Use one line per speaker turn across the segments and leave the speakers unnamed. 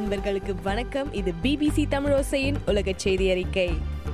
அன்பர்களுக்கு வணக்கம் இது பிபிசி தமிழோசையின் உலக செய்தி அறிக்கை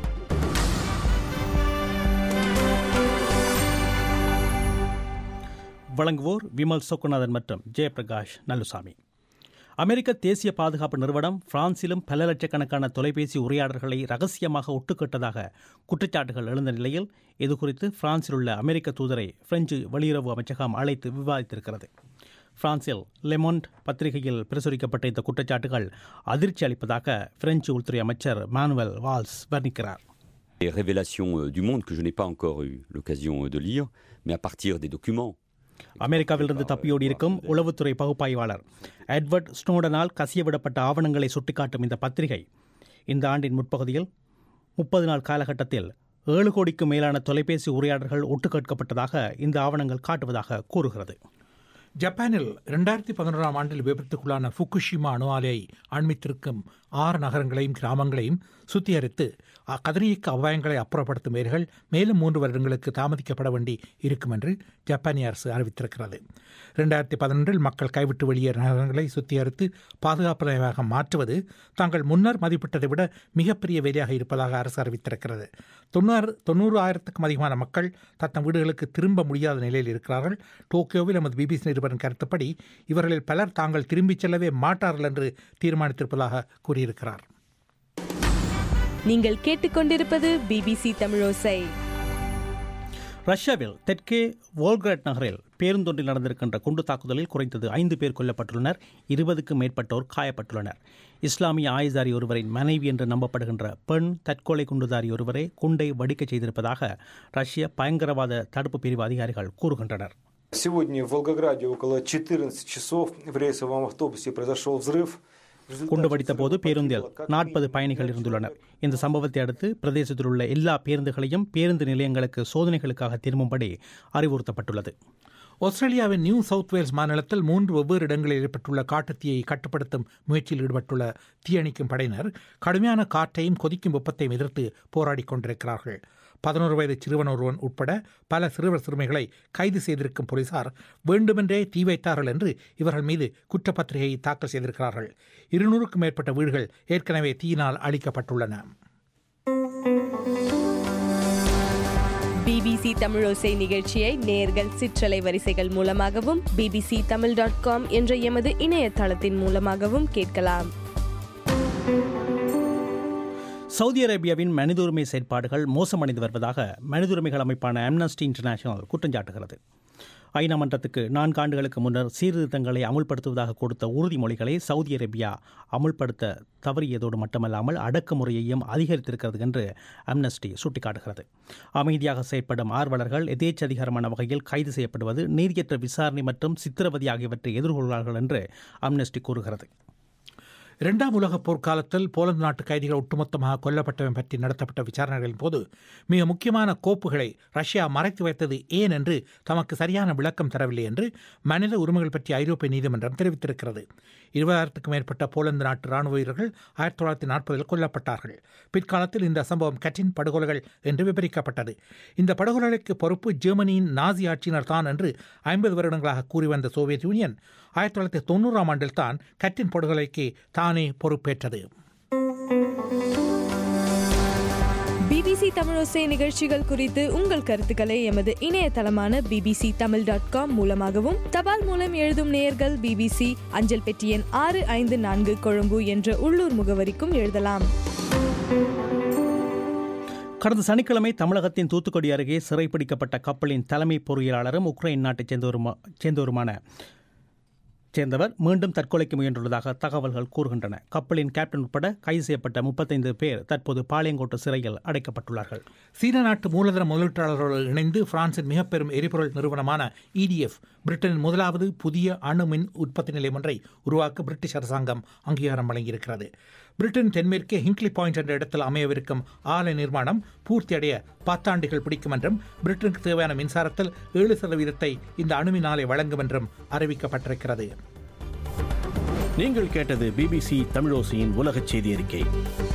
வழங்குவோர் விமல் சொக்குநாதன் மற்றும் ஜெயபிரகாஷ் நல்லுசாமி அமெரிக்க தேசிய பாதுகாப்பு நிறுவனம் பிரான்சிலும் பல லட்சக்கணக்கான தொலைபேசி உரையாடல்களை ரகசியமாக ஒட்டுக்கேட்டதாக குற்றச்சாட்டுகள் எழுந்த நிலையில் இதுகுறித்து பிரான்சில் உள்ள அமெரிக்க தூதரை பிரெஞ்சு வெளியுறவு அமைச்சகம் அழைத்து விவாதித்திருக்கிறது பிரான்சில் லெமொண்ட் பத்திரிகையில் பிரசுரிக்கப்பட்ட இந்த குற்றச்சாட்டுகள் அதிர்ச்சி அளிப்பதாக பிரெஞ்சு உள்துறை அமைச்சர் மானுவல் வால்ஸ் வர்ணிக்கிறார்
Les révélations euh, du monde que je n'ai pas encore eu l'occasion euh, de lire, mais à partir des documents.
அமெரிக்காவிலிருந்து தப்பியோடி இருக்கும் உளவுத்துறை பகுப்பாய்வாளர் எட்வர்ட் ஸ்னோடனால் கசியவிடப்பட்ட ஆவணங்களை சுட்டிக்காட்டும் இந்த பத்திரிகை இந்த ஆண்டின் முற்பகுதியில் முப்பது நாள் காலகட்டத்தில் ஏழு கோடிக்கும் மேலான தொலைபேசி உரையாடல்கள் ஒட்டுக்கேட்கப்பட்டதாக இந்த ஆவணங்கள் காட்டுவதாக கூறுகிறது
ஜப்பானில் இரண்டாயிரத்தி பதினோராம் ஆண்டில் விபத்துக்குள்ளான ஃபுகுஷிமா அணு ஆலையை அண்மித்திருக்கும் ஆறு நகரங்களையும் கிராமங்களையும் சுத்திகரித்து அ- கதிரியக்க அபாயங்களை அப்புறப்படுத்தும் வேர்கள் மேலும் மூன்று வருடங்களுக்கு தாமதிக்கப்பட வேண்டி இருக்கும் என்று ஜப்பானிய அரசு அறிவித்திருக்கிறது இரண்டாயிரத்தி பதினொன்றில் மக்கள் கைவிட்டு வெளியேற நகரங்களை சுத்திகரித்து பாதுகாப்பாக மாற்றுவது தாங்கள் முன்னர் மதிப்பிட்டதை விட மிகப்பெரிய வேலையாக இருப்பதாக அரசு அறிவித்திருக்கிறது தொண்ணூறு தொண்ணூறு ஆயிரத்துக்கும் அதிகமான மக்கள் தத்தம் வீடுகளுக்கு திரும்ப முடியாத நிலையில் இருக்கிறார்கள் டோக்கியோவில் நமது பிபிசி நிருபரின் கருத்துப்படி இவர்களில் பலர் தாங்கள் திரும்பிச் செல்லவே மாட்டார்கள் என்று தீர்மானித்திருப்பதாக கூறியிருக்கிறார்
நீங்கள் கேட்டுக்கொண்டிருப்பது பிபிசி தமிழோசை
ரஷ்யாவில் தெற்கே வோல்கிரட் நகரில் பேருந்தொன்றில் நடந்திருக்கின்ற குண்டு தாக்குதலில் குறைந்தது ஐந்து பேர் கொல்லப்பட்டுள்ளனர் இருபதுக்கும் மேற்பட்டோர் காயப்பட்டுள்ளனர் இஸ்லாமிய ஆயுதாரி ஒருவரின் மனைவி என்று நம்பப்படுகின்ற பெண் தற்கொலை குண்டுதாரி ஒருவரே குண்டை வடிக்கச் செய்திருப்பதாக ரஷ்ய பயங்கரவாத தடுப்பு பிரிவு அதிகாரிகள் கூறுகின்றனர்
Сегодня в Волгограде около 14 часов в рейсовом автобусе произошел взрыв. В результате
குண்டு வெடித்த போது
взрыва
பேருந்தில்
погибло как
நாற்பது
минимум
பயணிகள்
пять
இருந்துள்ளனர்
человек.
இந்த சம்பவத்தை அடுத்து பிரதேசத்தில் உள்ள எல்லா பேருந்துகளையும் பேருந்து நிலையங்களுக்கு சோதனைகளுக்காக திரும்பும்படி அறிவுறுத்தப்பட்டுள்ளது
ஆஸ்திரேலியாவின் நியூ சவுத் வேல்ஸ் மாநிலத்தில் மூன்று வெவ்வேறு இடங்களில் ஏற்பட்டுள்ள காட்டுத்தீயை கட்டுப்படுத்தும் முயற்சியில் ஈடுபட்டுள்ள தீயணைக்கும் படையினர் கடுமையான காற்றையும் கொதிக்கும் வெப்பத்தையும் எதிர்த்து போராடிக் கொண்டிருக்கிறார்கள் பதினோரு வயது சிறுவன் ஒருவன் உட்பட பல சிறுவர் சிறுமிகளை கைது செய்திருக்கும் போலீசார் வேண்டுமென்றே தீ வைத்தார்கள் என்று இவர்கள் மீது குற்றப்பத்திரிகையை தாக்கல் செய்திருக்கிறார்கள் இருநூறுக்கும் மேற்பட்ட வீடுகள் ஏற்கனவே தீயினால் அழிக்கப்பட்டுள்ளன
பிபிசி தமிழோசை நிகழ்ச்சியை நேர்கள் சிற்றலை வரிசைகள் மூலமாகவும் பிபிசி தமிழ் டாட் காம் என்ற எமது இணையதளத்தின் மூலமாகவும் கேட்கலாம்
சவுதி அரேபியாவின் மனித உரிமை செயற்பாடுகள் மோசமடைந்து வருவதாக மனித உரிமைகள் அமைப்பான அம்னஸ்டி இன்டர்நேஷனல் குற்றஞ்சாட்டுகிறது ஐநா மன்றத்துக்கு நான்கு ஆண்டுகளுக்கு முன்னர் சீர்திருத்தங்களை அமுல்படுத்துவதாக கொடுத்த உறுதிமொழிகளை சவுதி அரேபியா அமுல்படுத்த தவறியதோடு மட்டுமல்லாமல் அடக்குமுறையையும் அதிகரித்திருக்கிறது என்று அம்னஸ்டி சுட்டிக்காட்டுகிறது அமைதியாக செயற்படும் ஆர்வலர்கள் எதேச்சதிகாரமான வகையில் கைது செய்யப்படுவது நீதியற்ற விசாரணை மற்றும் சித்திரவதை ஆகியவற்றை எதிர்கொள்வார்கள் என்று அம்னஸ்டி கூறுகிறது
இரண்டாம் உலகப் போர்க்காலத்தில் போலந்து நாட்டு கைதிகள் ஒட்டுமொத்தமாக கொல்லப்பட்டவன் பற்றி நடத்தப்பட்ட விசாரணைகளின் போது மிக முக்கியமான கோப்புகளை ரஷ்யா மறைத்து வைத்தது ஏன் என்று தமக்கு சரியான விளக்கம் தரவில்லை என்று மனித உரிமைகள் பற்றிய ஐரோப்பிய நீதிமன்றம் தெரிவித்திருக்கிறது இருபதாயிரத்துக்கும் மேற்பட்ட போலந்து நாட்டு ராணுவ வீரர்கள் ஆயிரத்தி தொள்ளாயிரத்தி நாற்பதில் கொல்லப்பட்டார்கள் பிற்காலத்தில் இந்த சம்பவம் கட்டின் படுகொலைகள் என்று விவரிக்கப்பட்டது இந்த படுகொலைகளுக்கு பொறுப்பு ஜெர்மனியின் நாசி ஆட்சியினர் தான் என்று ஐம்பது வருடங்களாக கூறி வந்த சோவியத் யூனியன் ஆயிரத்தி தொள்ளாயிரத்தி தொண்ணூறாம் ஆண்டில் தான் கட்டின் படுகொலைக்கு தானே பொறுப்பேற்றது
பிபிசி தமிழோசை நிகழ்ச்சிகள் குறித்து உங்கள் கருத்துக்களை எமது இணையதளமான பிபிசி தமிழ் டாட் காம் மூலமாகவும் தபால் மூலம் எழுதும் நேயர்கள் பிபிசி அஞ்சல் பெட்டி எண் ஆறு ஐந்து நான்கு கொழும்பு என்ற உள்ளூர் முகவரிக்கும் எழுதலாம்
கடந்த சனிக்கிழமை தமிழகத்தின் தூத்துக்குடி அருகே சிறைப்பிடிக்கப்பட்ட கப்பலின் தலைமை பொறியியலாளரும் உக்ரைன் நாட்டைச் சேர்ந்தவருமா சேர்ந்தவருமான சேர்ந்தவர் மீண்டும் தற்கொலைக்கு முயன்றுள்ளதாக தகவல்கள் கூறுகின்றன கப்பலின் கேப்டன் உட்பட கைது செய்யப்பட்ட முப்பத்தைந்து பேர் தற்போது பாளையங்கோட்டு சிறையில் அடைக்கப்பட்டுள்ளார்கள்
சீன நாட்டு மூலதன முதலீட்டாளர்களோடு இணைந்து பிரான்சின் மிக பெரும் எரிபொருள் நிறுவனமான இடிஎஃப் பிரிட்டனின் முதலாவது புதிய அணு மின் உற்பத்தி நிலையம் ஒன்றை உருவாக்க பிரிட்டிஷ் அரசாங்கம் அங்கீகாரம் வழங்கியிருக்கிறது பிரிட்டன் தென்மேற்கே ஹிங்க்லி பாயிண்ட் என்ற இடத்தில் அமையவிருக்கும் ஆலை நிர்மாணம் பூர்த்தியடைய பத்தாண்டுகள் பிடிக்கும் என்றும் பிரிட்டனுக்கு தேவையான மின்சாரத்தில் ஏழு சதவீதத்தை இந்த அணுமின் ஆலை வழங்கும் என்றும் அறிவிக்கப்பட்டிருக்கிறது
நீங்கள் கேட்டது பிபிசி தமிழோசையின் உலகச் செய்தி அறிக்கை